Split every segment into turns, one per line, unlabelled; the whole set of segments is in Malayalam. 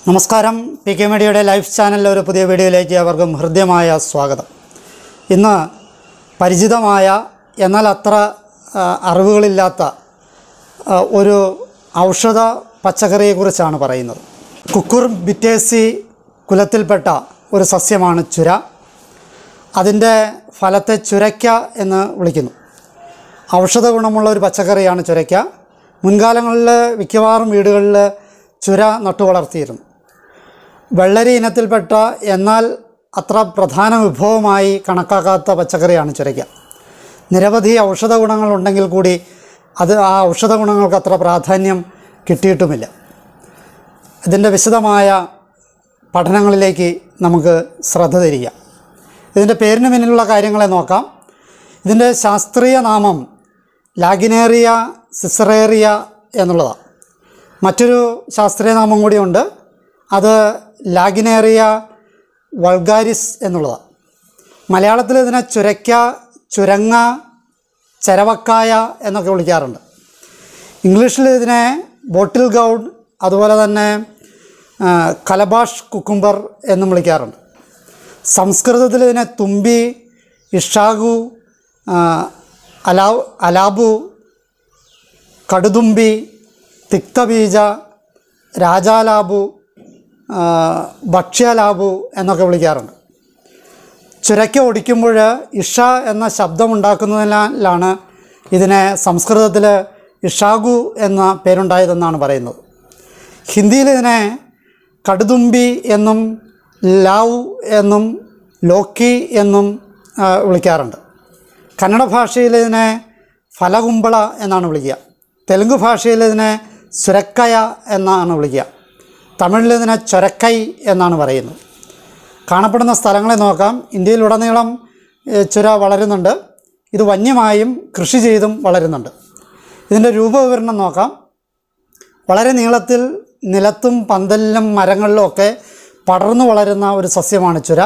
നമസ്കാരം പി കെ മീഡിയയുടെ ലൈഫ് ചാനലിലെ ഒരു പുതിയ വീഡിയോയിലേക്ക് അവർക്കും ഹൃദ്യമായ സ്വാഗതം ഇന്ന് പരിചിതമായ എന്നാൽ അത്ര ആ, അറിവുകളില്ലാത്ത ആ, ഒരു ഔഷധ പച്ചക്കറിയെക്കുറിച്ചാണ് പറയുന്നത് കുക്കുർ ബിറ്റേസി കുലത്തിൽപ്പെട്ട ഒരു സസ്യമാണ് ചുര അതിൻ്റെ ഫലത്തെ ചുരയ്ക്ക എന്ന് വിളിക്കുന്നു ഔഷധ ഗുണമുള്ള ഒരു പച്ചക്കറിയാണ് ചുരയ്ക്ക മുൻകാലങ്ങളിൽ മിക്കവാറും വീടുകളിൽ ചുര നട്ടു വളർത്തിയിരുന്നു വെള്ളരി ഇനത്തിൽപ്പെട്ട എന്നാൽ അത്ര പ്രധാന വിഭവമായി കണക്കാക്കാത്ത പച്ചക്കറിയാണ് ചുരയ്ക്ക നിരവധി ഔഷധ ഗുണങ്ങളുണ്ടെങ്കിൽ കൂടി അത് ആ ഔഷധ ഗുണങ്ങൾക്ക് അത്ര പ്രാധാന്യം കിട്ടിയിട്ടുമില്ല ഇതിൻ്റെ വിശദമായ പഠനങ്ങളിലേക്ക് നമുക്ക് ശ്രദ്ധ തിരിക്കാം ഇതിൻ്റെ പേരിന് പിന്നിലുള്ള കാര്യങ്ങളെ നോക്കാം ഇതിൻ്റെ ശാസ്ത്രീയ നാമം ലാഗിനേറിയ സിസറേറിയ എന്നുള്ളതാണ് മറ്റൊരു ശാസ്ത്രീയ നാമം കൂടിയുണ്ട് അത് ലാഗിനേറിയ വൾഗാരിസ് എന്നുള്ളതാണ് മലയാളത്തിൽ ഇതിനെ ചുരയ്ക്ക ചുരങ്ങ ചരവക്കായ എന്നൊക്കെ വിളിക്കാറുണ്ട് ഇംഗ്ലീഷിൽ ഇതിനെ ബോട്ടിൽ ഗൗഡ് അതുപോലെ തന്നെ ആ, കലബാഷ് കുക്കുംബർ എന്നും വിളിക്കാറുണ്ട് സംസ്കൃതത്തിൽ ഇതിനെ തുമ്പി ഇഷാഗു ആ, അലാ അലാബു കടുതുമ്പി തിക്തബീജ രാജാലാബു ആ, ഭക്ഷ്യലാബു എന്നൊക്കെ വിളിക്കാറുണ്ട് ചുരയ്ക്ക ഒടിക്കുമ്പോൾ ഇഷ എന്ന ശബ്ദമുണ്ടാക്കുന്നതിനാലാണ് ഇതിനെ സംസ്കൃതത്തിൽ ഇഷാഗു എന്ന പേരുണ്ടായതെന്നാണ് പറയുന്നത് ഹിന്ദിയിൽ ഇതിനെ കടുതുമ്പി എന്നും ലാവ് എന്നും ലോക്കി എന്നും ആ, വിളിക്കാറുണ്ട് കന്നഡ ഭാഷയിൽ ഇതിനെ ഫലകുമ്പള എന്നാണ് വിളിക്കുക തെലുങ്ക് ഭാഷയിൽ ഇതിനെ സുരക്കയ എന്നാണ് വിളിക്കുക തമിഴിൽ ഇതിനെ ചൊരക്കൈ എന്നാണ് പറയുന്നത് കാണപ്പെടുന്ന സ്ഥലങ്ങളെ നോക്കാം ഇന്ത്യയിലുടനീളം ഏഹ്, ചുര വളരുന്നുണ്ട് ഇത് വന്യമായും കൃഷി ചെയ്തും വളരുന്നുണ്ട് ഇതിൻ്റെ രൂപവിവരണം നോക്കാം വളരെ നീളത്തിൽ നിലത്തും പന്തലിലും മരങ്ങളിലും ഒക്കെ പടർന്നു വളരുന്ന ഒരു സസ്യമാണ് ചുര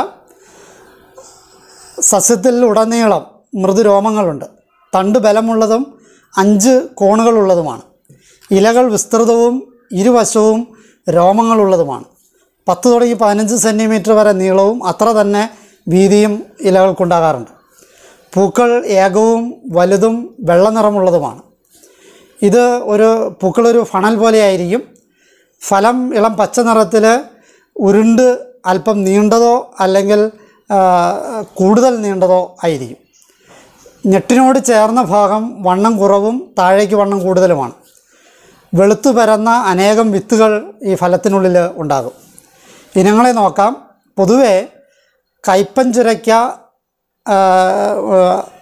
സസ്യത്തിൽ ഉടനീളം മൃദുരോമങ്ങളുണ്ട് തണ്ട് ബലമുള്ളതും അഞ്ച് കോണുകളുള്ളതുമാണ് ഇലകൾ വിസ്തൃതവും ഇരുവശവും രോമങ്ങളുള്ളതുമാണ് പത്ത് തുടങ്ങി പതിനഞ്ച് സെൻറ്റിമീറ്റർ വരെ നീളവും അത്ര തന്നെ വീതിയും ഇലകൾക്കുണ്ടാകാറുണ്ട് പൂക്കൾ ഏകവും വലുതും വെള്ള നിറമുള്ളതുമാണ് ഇത് ഒരു പൂക്കളൊരു ഫണൽ പോലെയായിരിക്കും ഫലം ഇളം പച്ച നിറത്തിൽ ഉരുണ്ട് അല്പം നീണ്ടതോ അല്ലെങ്കിൽ ആ, കൂടുതൽ നീണ്ടതോ ആയിരിക്കും ഞെട്ടിനോട് ചേർന്ന ഭാഗം വണ്ണം കുറവും താഴേക്ക് വണ്ണം കൂടുതലുമാണ് വെളുത്തു പരന്ന അനേകം വിത്തുകൾ ഈ ഫലത്തിനുള്ളിൽ ഉണ്ടാകും ഇനങ്ങളെ നോക്കാം പൊതുവെ കയ്പൻ ചുരയ്ക്ക ആ, ആ,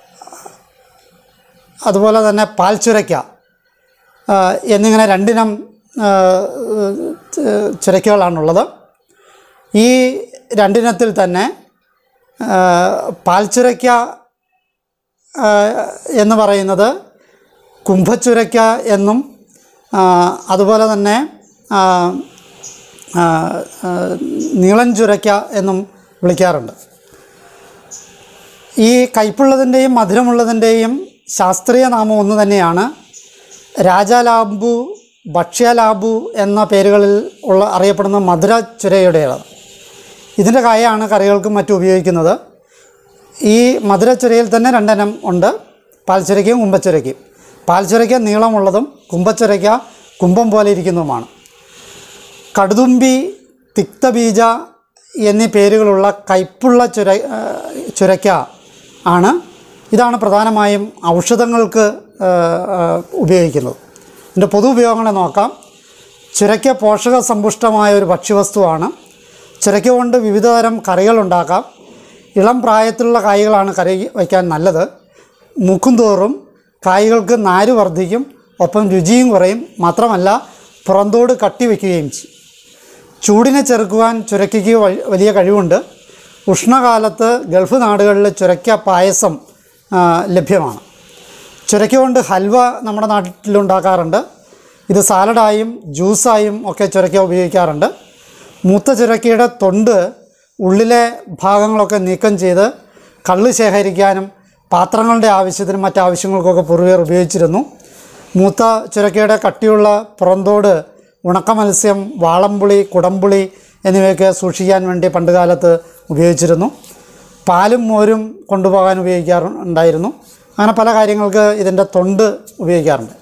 അതുപോലെ തന്നെ പാൽ ചുരയ്ക്ക ആ, എന്നിങ്ങനെ രണ്ടിനം ആ, ചു- ചുരയ്ക്കകളാണുള്ളത് ഈ രണ്ടിനത്തിൽ തന്നെ ആ, പാൽ ചുരയ്ക്ക ആ, എന്ന് പറയുന്നത് കുംഭച്ചുരയ്ക്ക എന്നും ആ, അതുപോലെ തന്നെ ആ, ആ, ആ, നീളൻ ചുരയ്ക്ക എന്നും വിളിക്കാറുണ്ട് ഈ കയ്പുള്ളതിൻ്റെയും മധുരമുള്ളതിൻ്റെയും ശാസ്ത്രീയ നാമം ഒന്ന് തന്നെയാണ് രാജാലാബു ഭക്ഷ്യലാബു എന്ന പേരുകളിൽ ഉള്ള അറിയപ്പെടുന്ന മധുര ചുരയുടേതാണ് ഇതിൻ്റെ കായാണ് കറികൾക്കും മറ്റും ഉപയോഗിക്കുന്നത് ഈ മധുരച്ചുരയിൽ തന്നെ രണ്ടെണ്ണം ഉണ്ട് പാൽച്ചുരയ്ക്കയും കുമ്പച്ചുരയ്ക്കയും പാൽച്ചുരയ്ക്ക നീളമുള്ളതും കുമ്പച്ചുരയ്ക്ക കുംഭം പോലെ ഇരിക്കുന്നതുമാണ് കടുതുമ്പി തിക്തബീജ എന്നീ പേരുകളുള്ള കയ്പുള്ള ചുര ആ, ചുരയ്ക്ക ആണ് ഇതാണ് പ്രധാനമായും ഔഷധങ്ങൾക്ക് ആ, ആ, ഉപയോഗിക്കുന്നത് ഇതിൻ്റെ പൊതു ഉപയോഗങ്ങളെ നോക്കാം ചുരയ്ക്ക പോഷക സമ്പുഷ്ടമായ ഒരു ഭക്ഷ്യവസ്തുവാണ് ചുരയ്ക്ക കൊണ്ട് വിവിധതരം കറികൾ ഉണ്ടാക്കാം ഇളം പ്രായത്തിലുള്ള കായ്കളാണ് കറി വയ്ക്കാൻ നല്ലത് മുക്കും തോറും കായ്കൾക്ക് നാര് വർദ്ധിക്കും ഒപ്പം രുചിയും കുറയും മാത്രമല്ല പുറന്തോട് കട്ടി വയ്ക്കുകയും ചെയ്യും ചൂടിനെ ചെറുക്കുവാൻ ചുരയ്ക്കയ്ക്ക് വ- വലിയ കഴിവുണ്ട് ഉഷ്ണകാലത്ത് ഗൾഫ് നാടുകളിൽ ചുരയ്ക്ക പായസം ആ, ലഭ്യമാണ് ചുരയ്ക്ക കൊണ്ട് ഹൽവ നമ്മുടെ നാട്ടിലുണ്ടാക്കാറുണ്ട് ഇത് സാലഡായും ജ്യൂസായും ഒക്കെ ചുരയ്ക്ക ഉപയോഗിക്കാറുണ്ട് മൂത്ത ചുരക്കയുടെ തൊണ്ട് ഉള്ളിലെ ഭാഗങ്ങളൊക്കെ നീക്കം ചെയ്ത് കള്ള് ശേഖരിക്കാനും പാത്രങ്ങളുടെ ആവശ്യത്തിനും മറ്റാവശ്യങ്ങൾക്കൊക്കെ പൂർവികർ ഉപയോഗിച്ചിരുന്നു മൂത്ത ചുരക്കയുടെ കട്ടിയുള്ള പുറന്തോട് ഉണക്ക മത്സ്യം വാളംപുളി കുടംപുളി എന്നിവയൊക്കെ സൂക്ഷിക്കാൻ വേണ്ടി പണ്ടുകാലത്ത് ഉപയോഗിച്ചിരുന്നു പാലും മോരും കൊണ്ടുപോകാൻ ഉപയോഗിക്കാറുണ്ടായിരുന്നു അങ്ങനെ പല കാര്യങ്ങൾക്ക് ഇതിൻ്റെ തൊണ്ട് ഉപയോഗിക്കാറുണ്ട്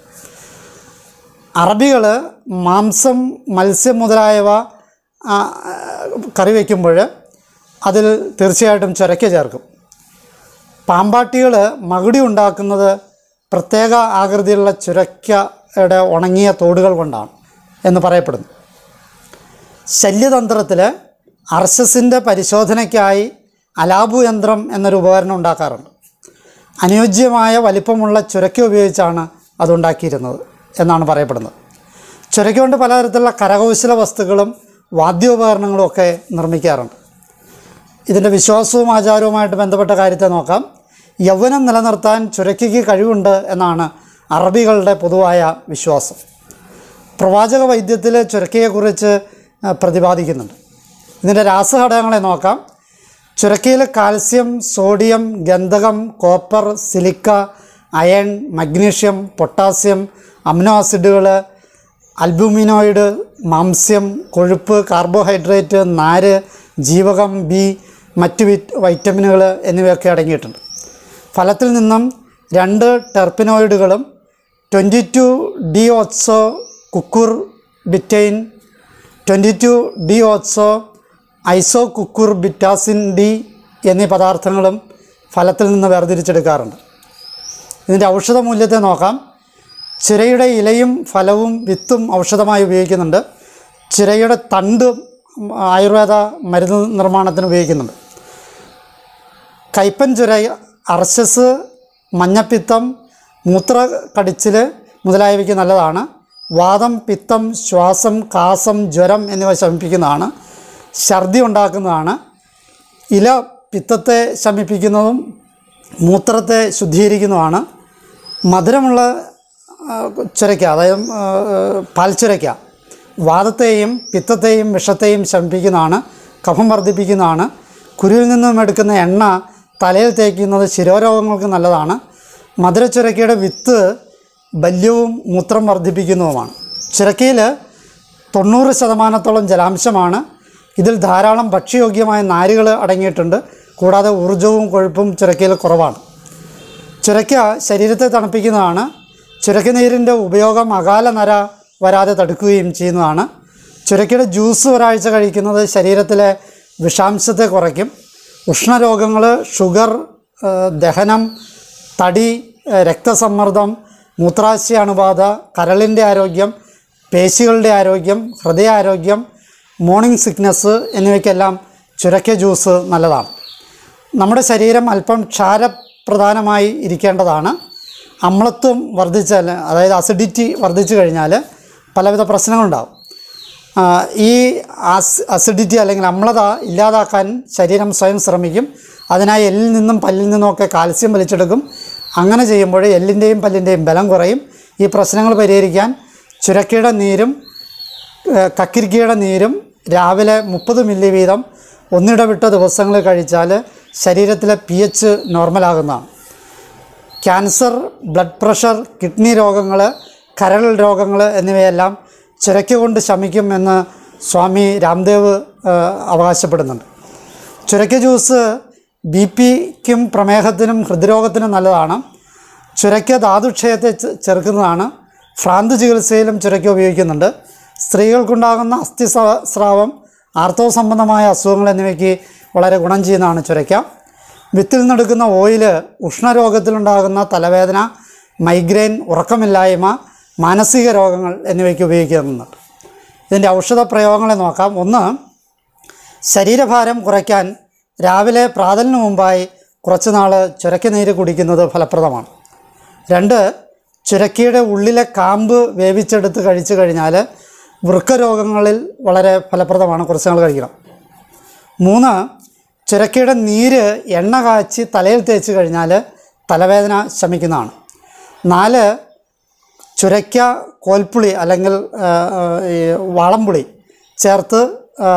അറബികൾ മാംസം മത്സ്യം മുതലായവ ആ, കറി വയ്ക്കുമ്പോൾ അതിൽ തീർച്ചയായിട്ടും ചുരക്ക ചേർക്കും പാമ്പാട്ടികൾ മകുടി ഉണ്ടാക്കുന്നത് പ്രത്യേക ആകൃതിയിലുള്ള ചുരക്കയുടെ ഉണങ്ങിയ തോടുകൾ കൊണ്ടാണ് എന്ന് പറയപ്പെടുന്നു ശല്യതന്ത്രത്തിൽ അർശസിൻ്റെ പരിശോധനയ്ക്കായി അലാബു യന്ത്രം എന്നൊരു ഉപകരണം ഉണ്ടാക്കാറുണ്ട് അനുയോജ്യമായ വലിപ്പമുള്ള ചുരക്ക ഉപയോഗിച്ചാണ് അതുണ്ടാക്കിയിരുന്നത് എന്നാണ് പറയപ്പെടുന്നത് ചുരക്ക കൊണ്ട് പലതരത്തിലുള്ള കരകൗശല വസ്തുക്കളും വാദ്യോപകരണങ്ങളും ഒക്കെ നിർമ്മിക്കാറുണ്ട് ഇതിൻ്റെ വിശ്വാസവും ആചാരവുമായിട്ട് ബന്ധപ്പെട്ട കാര്യത്തെ നോക്കാം യൗവനം നിലനിർത്താൻ ചുരക്കയ്ക്ക് കഴിവുണ്ട് എന്നാണ് അറബികളുടെ പൊതുവായ വിശ്വാസം പ്രവാചക വൈദ്യത്തിൽ ചുരക്കയെക്കുറിച്ച് ആ, പ്രതിപാദിക്കുന്നുണ്ട് ഇതിൻ്റെ രാസഘടകങ്ങളെ നോക്കാം ചുരക്കയിൽ കാൽസ്യം സോഡിയം ഗന്ധകം copper silica iron magnesium potassium amino ആസിഡുകൾ അൽബുമിനോയിഡ് മാംസ്യം കൊഴുപ്പ് കാർബോഹൈഡ്രേറ്റ് നാര് ജീവകം ബി മറ്റ് വിറ്റ് വൈറ്റമിനുകൾ എന്നിവയൊക്കെ അടങ്ങിയിട്ടുണ്ട് ഫലത്തിൽ നിന്നും രണ്ട് ടെർപ്പിനോയിഡുകളും twenty two D oxo cucurbitane twenty two D oxo iso cucurbitacin D എന്നീ പദാർത്ഥങ്ങളും ഫലത്തിൽ നിന്ന് വേർതിരിച്ചെടുക്കാറുണ്ട് ഇതിൻ്റെ ഔഷധ മൂല്യത്തെ നോക്കാം ചിരയുടെ ഇലയും ഫലവും വിത്തും ഔഷധമായി ഉപയോഗിക്കുന്നുണ്ട് ചിരയുടെ തണ്ട് ആയുർവേദ മരുന്ന് നിർമ്മാണത്തിന് ഉപയോഗിക്കുന്നുണ്ട് കയ്പൻ ചുര അർശസ് മഞ്ഞപ്പിത്തം മൂത്രക്കടിച്ചിൽ മുതലായവയ്ക്ക് നല്ലതാണ് വാദം പിത്തം ശ്വാസം കാസം ജ്വരം എന്നിവ ശമിപ്പിക്കുന്നതാണ് ഛർദി ഉണ്ടാക്കുന്നതാണ് ഇല പിത്തത്തെ ശമിപ്പിക്കുന്നതും മൂത്രത്തെ ശുദ്ധീകരിക്കുന്നതുമാണ് മധുരമുള്ള ആ, ചുരയ്ക്ക അതായത് ആ, പാൽച്ചുരയ്ക്ക വാദത്തെയും പിത്തത്തെയും വിഷത്തെയും ശമിപ്പിക്കുന്നതാണ് കഫം വർദ്ധിപ്പിക്കുന്നതാണ് കുരുവിൽ നിന്നും എടുക്കുന്ന എണ്ണ തലയിൽ തേക്കുന്നത് ശിരോരോഗങ്ങൾക്ക് നല്ലതാണ് മധുരച്ചുരക്കയുടെ വിത്ത് ബല്യവും മൂത്രം വർദ്ധിപ്പിക്കുന്നതുമാണ് ചുരക്കയിൽ തൊണ്ണൂറ് ശതമാനത്തോളം ജലാംശമാണ് ഇതിൽ ധാരാളം ഭക്ഷ്യയോഗ്യമായ നാരുകൾ അടങ്ങിയിട്ടുണ്ട് കൂടാതെ ഊർജവും കൊഴുപ്പും ചുരക്കയിൽ കുറവാണ് ചുരയ്ക്ക ശരീരത്തെ തണുപ്പിക്കുന്നതാണ് ചുരക്ക നീരിൻ്റെ ഉപയോഗം അകാല നര വരാതെ തടുക്കുകയും ചെയ്യുന്നതാണ് ചുരക്കയുടെ ജ്യൂസ് ഒരാഴ്ച കഴിക്കുന്നത് ശരീരത്തിലെ വിഷാംശത്തെ കുറയ്ക്കും ഉഷ്ണരോഗങ്ങൾ ഷുഗർ ആ, ദഹനം തടി ആ, രക്തസമ്മർദ്ദം മൂത്രാശയ അണുബാധ കരളിൻ്റെ ആരോഗ്യം പേശികളുടെ ആരോഗ്യം ഹൃദയാരോഗ്യം മോർണിംഗ് സിക്നസ് എന്നിവയ്ക്കെല്ലാം ചുരക്ക ജ്യൂസ് നല്ലതാണ് നമ്മുടെ ശരീരം അല്പം ക്ഷാരപ്രധാനമായി ഇരിക്കേണ്ടതാണ് അമ്ലത്വം വർദ്ധിച്ചാൽ അതായത് അസിഡിറ്റി വർദ്ധിച്ചു കഴിഞ്ഞാൽ പലവിധ പ്രശ്നങ്ങളുണ്ടാകും ആ, ഈ ആസ് അസിഡിറ്റി അല്ലെങ്കിൽ അമ്ലത ഇല്ലാതാക്കാൻ ശരീരം സ്വയം ശ്രമിക്കും അതിനായി എല്ലിൽ നിന്നും പല്ലിൽ നിന്നുമൊക്കെ കാൽസ്യം വലിച്ചെടുക്കും അങ്ങനെ ചെയ്യുമ്പോൾ എല്ലിൻ്റെയും പല്ലിൻ്റെയും ബലം കുറയും ഈ പ്രശ്നങ്ങൾ പരിഹരിക്കാൻ ചുരക്കയുടെ നീരും ഏഹ് കക്കിരിക്കയുടെ നീരും രാവിലെ മുപ്പത് മില്ലി വീതം ഒന്നിടവിട്ട ദിവസങ്ങൾ കഴിച്ചാൽ ശരീരത്തിലെ പി എച്ച് നോർമലാകുന്നതാണ് ക്യാൻസർ ബ്ലഡ് പ്രഷർ കിഡ്നി രോഗങ്ങൾ കരൾ രോഗങ്ങൾ എന്നിവയെല്ലാം ചുരയ്ക്ക കൊണ്ട് ശമിക്കും എന്ന് സ്വാമി രാംദേവ് ഏഹ്, അവകാശപ്പെടുന്നുണ്ട് ചുരയ്ക്ക ജ്യൂസ് ബി പിക്കും പ്രമേഹത്തിനും ഹൃദ്രോഗത്തിനും നല്ലതാണ് ചുരയ്ക്ക ധാതുക്ഷയത്തെ ചെ- ചെറുക്കുന്നതാണ് ഭ്രാന്ത് ചികിത്സയിലും ചുരയ്ക്ക ഉപയോഗിക്കുന്നുണ്ട് സ്ത്രീകൾക്കുണ്ടാകുന്ന അസ്ഥി സ്ര- സ്രാവം ആർത്തവ സംബന്ധമായ അസുഖങ്ങൾ എന്നിവയ്ക്ക് വളരെ ഗുണം ചെയ്യുന്നതാണ് ചുരയ്ക്ക വിത്തിൽ നിന്നെടുക്കുന്ന ഓയില് ഉഷ്ണരോഗത്തിലുണ്ടാകുന്ന തലവേദന മൈഗ്രെയിൻ ഉറക്കമില്ലായ്മ മാനസിക രോഗങ്ങൾ എന്നിവയ്ക്ക് ഉപയോഗിക്കുന്നുണ്ട് ഇതിൻ്റെ ഔഷധ പ്രയോഗങ്ങളെ നോക്കാം ഒന്ന് ശരീരഭാരം കുറയ്ക്കാൻ രാവിലെ പ്രാതലിന് മുമ്പായി കുറച്ച് നാൾ ചുരക്ക നീര് കുടിക്കുന്നത് ഫലപ്രദമാണ് രണ്ട് ചുരക്കയുടെ ഉള്ളിലെ കാമ്പ് വേവിച്ചെടുത്ത് കഴിച്ചു കഴിഞ്ഞാൽ വൃക്കരോഗങ്ങളിൽ വളരെ ഫലപ്രദമാണ് കുറച്ച് നാൾ കഴിക്കണം മൂന്ന് ചുരക്കയുടെ നീര് എണ്ണ കാച്ചി തലയിൽ തേച്ച് കഴിഞ്ഞാൽ തലവേദന ശമിക്കുന്നതാണ് നാല് ചുരയ്ക്ക കോൽപ്പുളി അല്ലെങ്കിൽ ആ, ആ, ഈ വാളംപുളി ചേർത്ത് ആ,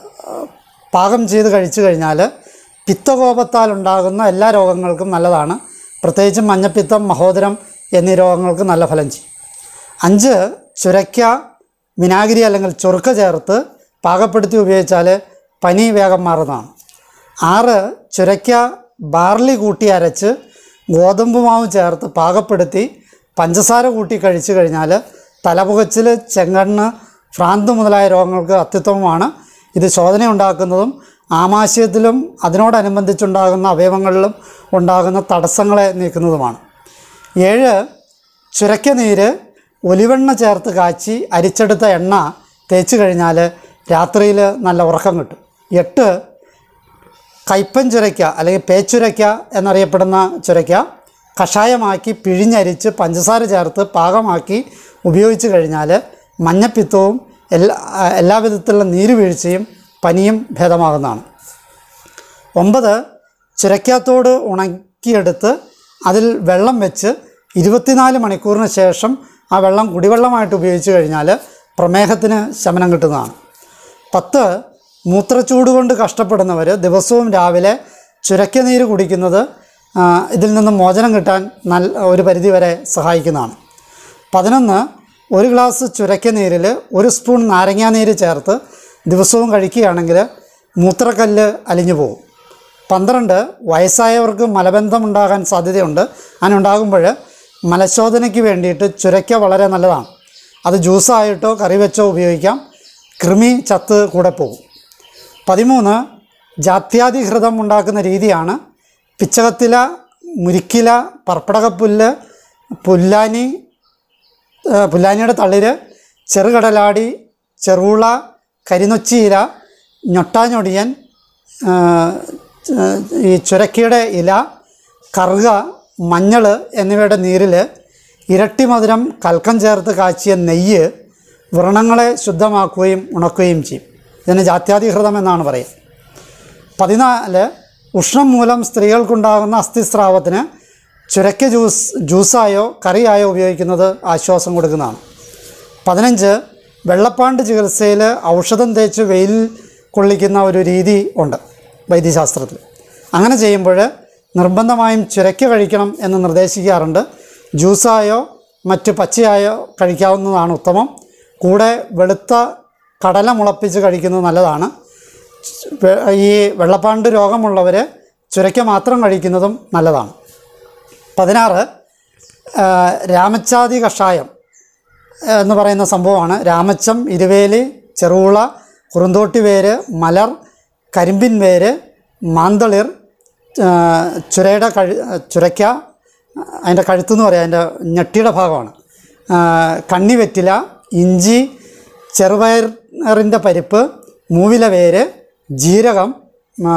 പാകം ചെയ്ത് കഴിച്ചു കഴിഞ്ഞാൽ പിത്തകോപത്താൽ ഉണ്ടാകുന്ന എല്ലാ രോഗങ്ങൾക്കും നല്ലതാണ് പ്രത്യേകിച്ചും മഞ്ഞപ്പിത്തം മഹോദരം എന്നീ രോഗങ്ങൾക്ക് നല്ല ഫലം ചെയ്യും അഞ്ച് ചുരയ്ക്ക വിനാഗിരി അല്ലെങ്കിൽ ചൊറുക്ക ചേർത്ത് പാകപ്പെടുത്തി ഉപയോഗിച്ചാൽ പനി വേഗം മാറുന്നതാണ് ആറ് ചുരയ്ക്ക ബാർലി കൂട്ടി അരച്ച് ഗോതമ്പ് മാവ് ചേർത്ത് പാകപ്പെടുത്തി പഞ്ചസാര കൂട്ടി കഴിച്ചു കഴിഞ്ഞാൽ തലപുകച്ചിൽ ചെങ്കണ്ണ് ഭ്രാന്ത് മുതലായ രോഗങ്ങൾക്ക് അത്യുത്തമമാണ് ഇത് ശോധന ഉണ്ടാക്കുന്നതും ആമാശയത്തിലും അതിനോടനുബന്ധിച്ചുണ്ടാകുന്ന അവയവങ്ങളിലും ഉണ്ടാകുന്ന തടസ്സങ്ങളെ നീക്കുന്നതുമാണ് ഏഴ് ചുരക്ക നീര് ഒലിവെണ്ണ ചേർത്ത് കാച്ചി അരിച്ചെടുത്ത എണ്ണ തേച്ച് കഴിഞ്ഞാൽ രാത്രിയിൽ നല്ല ഉറക്കം കിട്ടും എട്ട് കയ്പൻ ചുരയ്ക്ക അല്ലെങ്കിൽ പേച്ചുരയ്ക്ക എന്നറിയപ്പെടുന്ന ചുരയ്ക്ക കഷായമാക്കി പിഴിഞ്ഞരിച്ച് പഞ്ചസാര ചേർത്ത് പാകമാക്കി ഉപയോഗിച്ച് കഴിഞ്ഞാൽ മഞ്ഞപ്പിത്തവും എല്ലാ എല്ലാ വിധത്തിലുള്ള നീരുവീഴ്ചയും പനിയും ഭേദമാകുന്നതാണ് ഒമ്പത് ചുരക്കാത്തോട് ഉണക്കിയെടുത്ത് അതിൽ വെള്ളം വെച്ച് ഇരുപത്തിനാല് മണിക്കൂറിന് ശേഷം ആ വെള്ളം കുടിവെള്ളമായിട്ട് ഉപയോഗിച്ച് കഴിഞ്ഞാൽ പ്രമേഹത്തിന് ശമനം കിട്ടുന്നതാണ് പത്ത് മൂത്രച്ചൂട് കൊണ്ട് കഷ്ടപ്പെടുന്നവർ ദിവസവും രാവിലെ ചുരക്ക നീര് കുടിക്കുന്നത് ആ, ഇതിൽ നിന്ന് മോചനം കിട്ടാൻ നല്ല ഒരു പരിധിവരെ സഹായിക്കുന്നതാണ് പതിനൊന്ന് ഒരു ഗ്ലാസ് ചുരക്ക നീരിൽ ഒരു സ്പൂൺ നാരങ്ങാ നീര് ചേർത്ത് ദിവസവും കഴിക്കുകയാണെങ്കിൽ മൂത്രക്കല്ല് അലിഞ്ഞു പോകും പന്ത്രണ്ട് വയസ്സായവർക്ക് മലബന്ധം ഉണ്ടാകാൻ സാധ്യതയുണ്ട് അങ്ങനെ ഉണ്ടാകുമ്പോൾ മലശോധനയ്ക്ക് വേണ്ടിയിട്ട് ചുരയ്ക്ക വളരെ നല്ലതാണ് അത് ജ്യൂസായിട്ടോ കറി വെച്ചോ ഉപയോഗിക്കാം കൃമി ചത്ത് കൂടെ പോകും പതിമൂന്ന് ജാത്യാതിഹൃതം ഉണ്ടാക്കുന്ന രീതിയാണ് പിച്ചകത്തില മുരിക്കില പർപ്പടകപ്പുല്ല് പുല്ലാനി ആ, പുല്ലാനിയുടെ തളിര് ചെറുകടലാടി ചെറുള കരിനൊച്ചിയില ഞൊട്ടാഞ്ഞൊടിയൻ ആ, ആ, ഈ ചുരക്കയുടെ ഇല കറുക മഞ്ഞൾ എന്നിവയുടെ നീരിൽ ഇരട്ടി മധുരം കൽക്കം ചേർത്ത് കാച്ചിയ നെയ്യ് വ്രണങ്ങളെ ശുദ്ധമാക്കുകയും ഉണക്കുകയും ചെയ്യും ഇതിന് ജാത്യാതിഹൃതം എന്നാണ് പറയുക പതിനാല് ഉഷ്ണം മൂലം സ്ത്രീകൾക്കുണ്ടാകുന്ന അസ്ഥിസ്രാവത്തിന് ചുരക്ക ജ്യൂസ് ജ്യൂസായോ കറിയായോ ഉപയോഗിക്കുന്നത് ആശ്വാസം കൊടുക്കുന്നതാണ് പതിനഞ്ച് വെള്ളപ്പാണ്ട് ചികിത്സയിൽ ഔഷധം തേച്ച് വെയിൽ കൊള്ളിക്കുന്ന ഒരു രീതി ഉണ്ട് വൈദ്യശാസ്ത്രത്തിൽ അങ്ങനെ ചെയ്യുമ്പോൾ നിർബന്ധമായും ചുരക്ക കഴിക്കണം എന്ന് നിർദ്ദേശിക്കാറുണ്ട് ജ്യൂസായോ മറ്റ് പച്ചയായോ കഴിക്കാവുന്നതാണ് ഉത്തമം കൂടെ വെളുത്ത കടല മുളപ്പിച്ച് കഴിക്കുന്നത് നല്ലതാണ് വെ- ഈ വെള്ളപ്പാണ്ട് രോഗമുള്ളവർ ചുരക്ക മാത്രം കഴിക്കുന്നതും നല്ലതാണ് പതിനാറ് ആ, രാമച്ചാതി കഷായം എന്ന് പറയുന്ന സംഭവമാണ് രാമച്ചം ഇരുവേലി ചെറുള കുറുന്തോട്ടി വേര് മലർ കരിമ്പിൻ വേര് മാന്തളിർ ആ, ചുരയുടെ കഴു ചുരയ്ക്ക അതിൻ്റെ കഴുത്തെന്ന് പറയാം അതിൻ്റെ ഞെട്ടിയുടെ ഭാഗമാണ് ആ, കണ്ണിവെറ്റില ഇഞ്ചി ചെറുപയറിൻ്റെ പരിപ്പ് മൂവില വേര് ജീരകം ആ,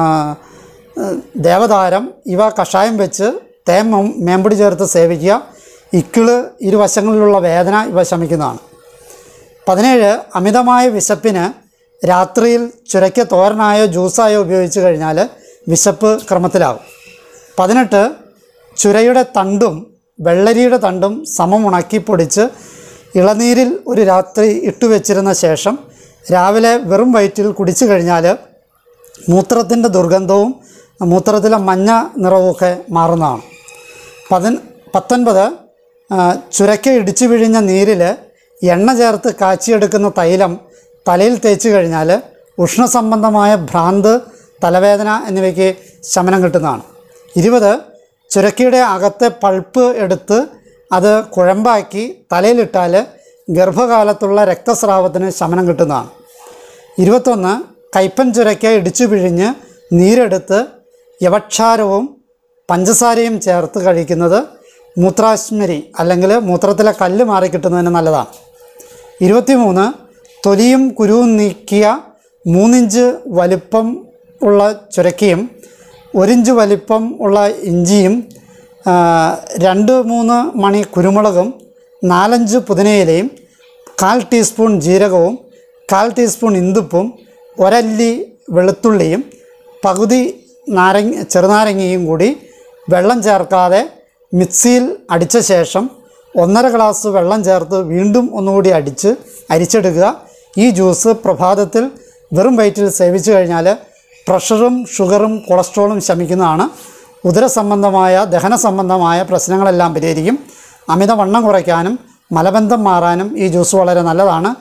ദേവതാരം ഇവ കഷായം വെച്ച് തേൻ മം- മേമ്പൊടി ചേർത്ത് സേവിക്കുക ഇക്കിള് ഇരുവശങ്ങളിലുള്ള വേദന ഇവ ശമിക്കുന്നതാണ് പതിനേഴ് അമിതമായ വിശപ്പിന് രാത്രിയിൽ ചുരയ്ക്ക തോരനായോ ജ്യൂസായോ ഉപയോഗിച്ച് കഴിഞ്ഞാൽ വിശപ്പ് ക്രമത്തിലാകും പതിനെട്ട് ചുരയുടെ തണ്ടും വെള്ളരിയുടെ തണ്ടും സമം ഉണക്കി പൊടിച്ച് ഇളനീരിൽ ഒരു രാത്രി ഇട്ടു വെച്ചിരുന്ന ശേഷം രാവിലെ വെറും വയറ്റിൽ കുടിച്ചു കഴിഞ്ഞാൽ മൂത്രത്തിൻ്റെ ദുർഗന്ധവും മൂത്രത്തിലെ മഞ്ഞ നിറവുമൊക്കെ മാറുന്നതാണ് പതിൻ പത്തൊൻപത് ആ, ചുരക്ക ഇടിച്ചു പിഴിഞ്ഞ നീരിൽ എണ്ണ ചേർത്ത് കാച്ചിയെടുക്കുന്ന തൈലം തലയിൽ തേച്ച് കഴിഞ്ഞാൽ ഉഷ്ണസംബന്ധമായ ഭ്രാന്ത് തലവേദന എന്നിവയ്ക്ക് ശമനം കിട്ടുന്നതാണ് ഇരുപത് ചുരക്കയുടെ അകത്തെ പൾപ്പ് എടുത്ത് അത് കുഴമ്പാക്കി തലയിലിട്ടാൽ ഗർഭകാലത്തുള്ള രക്തസ്രാവത്തിന് ശമനം കിട്ടുന്നതാണ് ഇരുപത്തൊന്ന് കയ്പൻ ചുരയ്ക്ക ഇടിച്ചു പിഴിഞ്ഞ് നീരെടുത്ത് യവക്ഷാരവും പഞ്ചസാരയും ചേർത്ത് കഴിക്കുന്നത് മൂത്രാശ്മരി അല്ലെങ്കിൽ മൂത്രത്തിലെ കല്ല് മാറിക്കിട്ടുന്നതിന് നല്ലതാണ് ഇരുപത്തിമൂന്ന് തൊലിയും കുരുവും നീക്കിയ മൂന്നിഞ്ച് വലിപ്പം ഉള്ള ചുരക്കയും ഒരിഞ്ച് വലിപ്പം ഉള്ള ഇഞ്ചിയും ആ, രണ്ട് മൂന്ന് മണി കുരുമുളകും നാലഞ്ച് പുതിനയിലയും കാൽ ടീസ്പൂൺ ജീരകവും കാൽ ടീസ്പൂൺ ഇന്ദുപ്പും ഒരല്ലി വെളുത്തുള്ളിയും പകുതി നാരങ്ങ ചെറുനാരങ്ങയും കൂടി വെള്ളം ചേർക്കാതെ മിക്സിയിൽ അടിച്ച ശേഷം ഒന്നര ഗ്ലാസ് വെള്ളം ചേർത്ത് വീണ്ടും ഒന്നുകൂടി അടിച്ച് അരിച്ചെടുക്കുക ഈ ജ്യൂസ് പ്രഭാതത്തിൽ വെറും വയറ്റിൽ സേവിച്ചു കഴിഞ്ഞാൽ പ്രഷറും ഷുഗറും കൊളസ്ട്രോളും ശമിക്കുന്നതാണ് ഉദര സംബന്ധമായ ദഹന സംബന്ധമായ പ്രശ്നങ്ങളെല്ലാം പരിഹരിക്കും അമിതവണ്ണം കുറയ്ക്കാനും മലബന്ധം മാറാനും ഈ ജ്യൂസ് വളരെ നല്ലതാണ്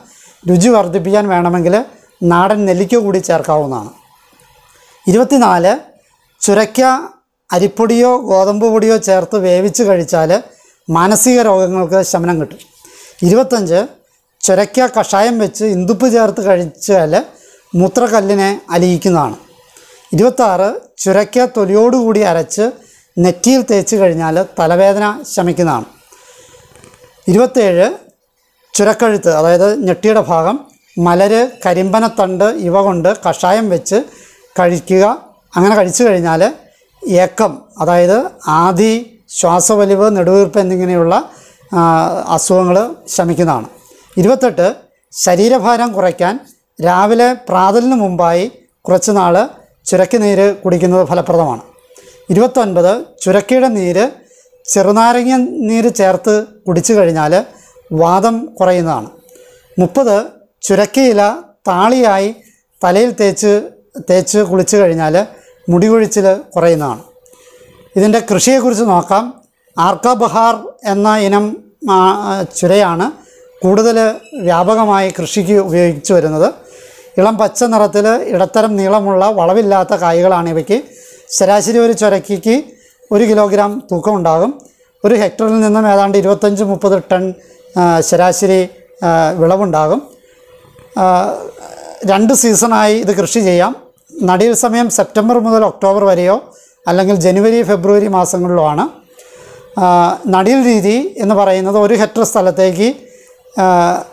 രുചി വർദ്ധിപ്പിക്കാൻ വേണമെങ്കിൽ നാടൻ നെല്ലിക്ക കൂടി ചേർക്കാവുന്നതാണ് ഇരുപത്തിനാല് ചുരയ്ക്ക അരിപ്പൊടിയോ ഗോതമ്പ് പൊടിയോ ചേർത്ത് വേവിച്ച് കഴിച്ചാൽ മാനസിക രോഗങ്ങൾക്ക് ശമനം കിട്ടും ഇരുപത്തഞ്ച് ചുരയ്ക്ക കഷായം വെച്ച് ഇന്ദുപ്പ് ചേർത്ത് കഴിച്ചാൽ മൂത്രക്കല്ലിനെ അലിയിക്കുന്നതാണ് ഇരുപത്താറ് ചുരയ്ക്ക തൊലിയോടുകൂടി അരച്ച് നെറ്റിയിൽ തേച്ച് കഴിഞ്ഞാൽ തലവേദന ശമിക്കുന്നതാണ് ഇരുപത്തേഴ് ചുരക്കഴുത്ത് അതായത് ഞെട്ടിയുടെ ഭാഗം മലര് കരിമ്പനത്തണ്ട് ഇവ കൊണ്ട് കഷായം വെച്ച് കഴിക്കുക അങ്ങനെ കഴിച്ചു കഴിഞ്ഞാൽ ഏക്കം അതായത് ആദി ശ്വാസവലിവ് നെടുവീർപ്പ് എന്നിങ്ങനെയുള്ള അസുഖങ്ങൾ ശമിക്കുന്നതാണ് ഇരുപത്തെട്ട് ശരീരഭാരം കുറയ്ക്കാൻ രാവിലെ പ്രാതലിന് മുമ്പായി കുറച്ച് നാൾ ചുരക്ക് നീര് കുടിക്കുന്നത് ഫലപ്രദമാണ് ഇരുപത്തൊൻപത് ചുരക്കയുടെ നീര് ചെറുനാരങ്ങ നീര് ചേർത്ത് കുടിച്ചു കഴിഞ്ഞാൽ വാദം കുറയുന്നതാണ് മുപ്പത് ചുരക്കയില താളിയായി തലയിൽ തേച്ച് തേച്ച് കുളിച്ചു കഴിഞ്ഞാൽ മുടി കൊഴിച്ചിൽ കുറയുന്നതാണ് ഇതിൻ്റെ കൃഷിയെക്കുറിച്ച് നോക്കാം ആർക്ക ബഹാർ എന്ന ഇനം ആ, ചുരയാണ് കൂടുതൽ വ്യാപകമായി കൃഷിക്ക് ഉപയോഗിച്ചു വരുന്നത് ഇളം പച്ച നിറത്തിൽ ഇടത്തരം നീളമുള്ള വളവില്ലാത്ത കായ്കളാണ് ഇവയ്ക്ക് ശരാശരി ഒരു ചുരക്കിക്ക് ഒരു കിലോഗ്രാം തൂക്കമുണ്ടാകും ഒരു ഹെക്ടറിൽ നിന്നും ഏതാണ്ട് ഇരുപത്തഞ്ച് മുപ്പത് ടൺ ആ, ശരാശരി ആ, വിളവുണ്ടാകും ആ, രണ്ട് സീസണായി ഇത് കൃഷി ചെയ്യാം നടീൽ സമയം സെപ്റ്റംബർ മുതൽ ഒക്ടോബർ വരെയോ അല്ലെങ്കിൽ ജനുവരി ഫെബ്രുവരി മാസങ്ങളിലോ ആണ് ആ, നടീൽ രീതി എന്ന് പറയുന്നത് ഒരു ഹെക്ടർ സ്ഥലത്തേക്ക് ആ,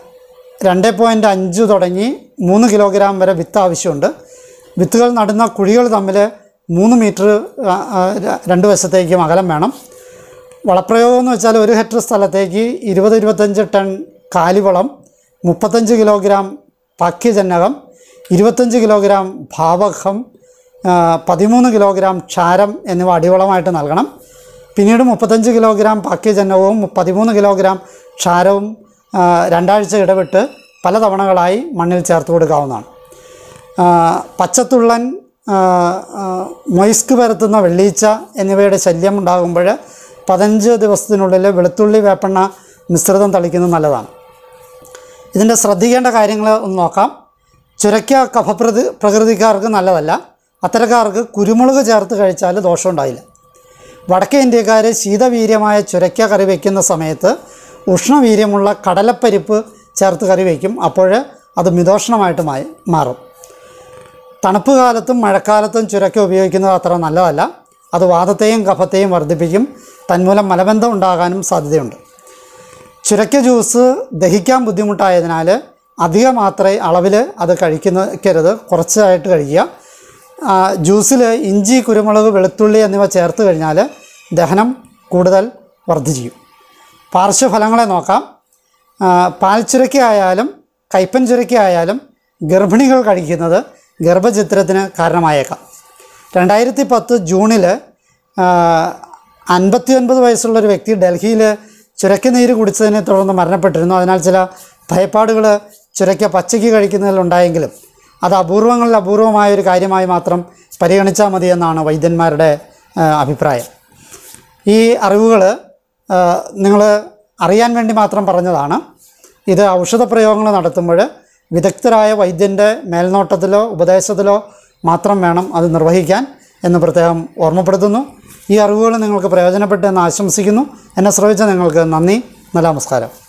രണ്ട് പോയിൻറ്റ് അഞ്ച് തുടങ്ങി മൂന്ന് കിലോഗ്രാം വരെ വിത്ത് ആവശ്യമുണ്ട് വിത്തുകൾ നടുന്ന കുഴികൾ തമ്മിൽ മൂന്ന് മീറ്റർ ആ, ആ, ര- രണ്ട് വശത്തേക്കും അകലം വേണം വളപ്രയോഗം എന്ന് വെച്ചാൽ ഒരു ഹെക്ടർ സ്ഥലത്തേക്ക് ഇരുപത് ഇരുപത്തഞ്ച് ടൺ കാലിവളം മുപ്പത്തഞ്ച് കിലോഗ്രാം പാക്യജനകം ഇരുപത്തഞ്ച് കിലോഗ്രാം ഭാവകം ആ, പതിമൂന്ന് കിലോഗ്രാം ക്ഷാരം എന്നിവ അടിവളമായിട്ട് നൽകണം പിന്നീട് മുപ്പത്തഞ്ച് കിലോഗ്രാം പാക്യജനകവും പതിമൂന്ന് കിലോഗ്രാം ക്ഷാരവും ആ, രണ്ടാഴ്ച ഇടവിട്ട് പല തവണകളായി മണ്ണിൽ ചേർത്ത് കൊടുക്കാവുന്നതാണ് ആ, പച്ചത്തുള്ളൻ ആ, ആ, മൊയ്സ്ക് പരത്തുന്ന വെള്ളീച്ച എന്നിവയുടെ ശല്യം ഉണ്ടാകുമ്പോൾ പതിനഞ്ച് ദിവസത്തിനുള്ളിൽ വെളുത്തുള്ളി വേപ്പെണ്ണ മിശ്രിതം തളിക്കുന്നത് നല്ലതാണ് ഇതിൻ്റെ ശ്രദ്ധിക്കേണ്ട കാര്യങ്ങൾ ഒന്ന് നോക്കാം ചുരയ്ക്ക കഫപ്രതി പ്രകൃതിക്കാർക്ക് നല്ലതല്ല അത്തരക്കാർക്ക് കുരുമുളക് ചേർത്ത് കഴിച്ചാൽ ദോഷമുണ്ടായില്ല വടക്കേ ഇന്ത്യക്കാർ ശീതവീര്യമായ ചുരയ്ക്ക കറി വയ്ക്കുന്ന സമയത്ത് ഉഷ്ണവീര്യമുള്ള കടലപ്പരിപ്പ് ചേർത്ത് കറി വയ്ക്കും അപ്പോൾ അത് മിതോഷ്ണമായിട്ട് മായി മാറും തണുപ്പ് കാലത്തും മഴക്കാലത്തും ചുരക്ക ഉപയോഗിക്കുന്നത് അത്ര നല്ലതല്ല അത് വാദത്തെയും കഫത്തെയും വർദ്ധിപ്പിക്കും തന്മൂലം മലബന്ധം ഉണ്ടാകാനും സാധ്യതയുണ്ട് ചുരക്ക ജ്യൂസ് ദഹിക്കാൻ ബുദ്ധിമുട്ടായതിനാൽ അധിക മാത്രമേ അളവിൽ അത് കഴിക്കുന്നരുത് കുറച്ചായിട്ട് കഴിക്കുക ജ്യൂസിൽ ഇഞ്ചി കുരുമുളക് വെളുത്തുള്ളി എന്നിവ ചേർത്ത് കഴിഞ്ഞാൽ ദഹനം കൂടുതൽ വർദ്ധിക്കും പാർശ്വഫലങ്ങളെ നോക്കാം ആ, പാൽ ചുരക്ക ആയാലും കയ്പൻ ചുരക്ക ആയാലും ഗർഭിണികൾ കഴിക്കുന്നത് ഗർഭചിത്രത്തിന് കാരണമായേക്കാം രണ്ടായിരത്തി പത്ത് ജൂണിൽ അൻപത്തി ഒൻപത് വയസ്സുള്ള ഒരു വ്യക്തി ഡൽഹിയിൽ ചുരക്ക നീര് കുടിച്ചതിനെ തുടർന്ന് മരണപ്പെട്ടിരുന്നു അതിനാൽ ചില ഭയപ്പാടുകൾ ചുരക്ക പച്ചയ്ക്ക് കഴിക്കുന്നതിലുണ്ടായെങ്കിലും അത് അപൂർവങ്ങളിൽ അപൂർവമായ ഒരു കാര്യമായി മാത്രം പരിഗണിച്ചാൽ മതി എന്നാണ് വൈദ്യന്മാരുടെ ആ, അഭിപ്രായം ഈ അറിവുകൾ നിങ്ങൾ അറിയാൻ വേണ്ടി മാത്രം പറഞ്ഞതാണ് ഇത് ഔഷധ പ്രയോഗങ്ങൾ നടത്തുമ്പോൾ വിദഗ്ധരായ വൈദ്യൻ്റെ മേൽനോട്ടത്തിലോ ഉപദേശത്തിലോ മാത്രം വേണം അത് നിർവഹിക്കാൻ എന്ന് പ്രത്യേകം ഓർമ്മപ്പെടുത്തുന്നു ഈ അറിവുകൾ നിങ്ങൾക്ക് പ്രയോജനപ്പെട്ടെന്ന് ആശംസിക്കുന്നു എന്നെ ശ്രമിച്ച നിങ്ങൾക്ക് നന്ദി നല്ല നമസ്കാരം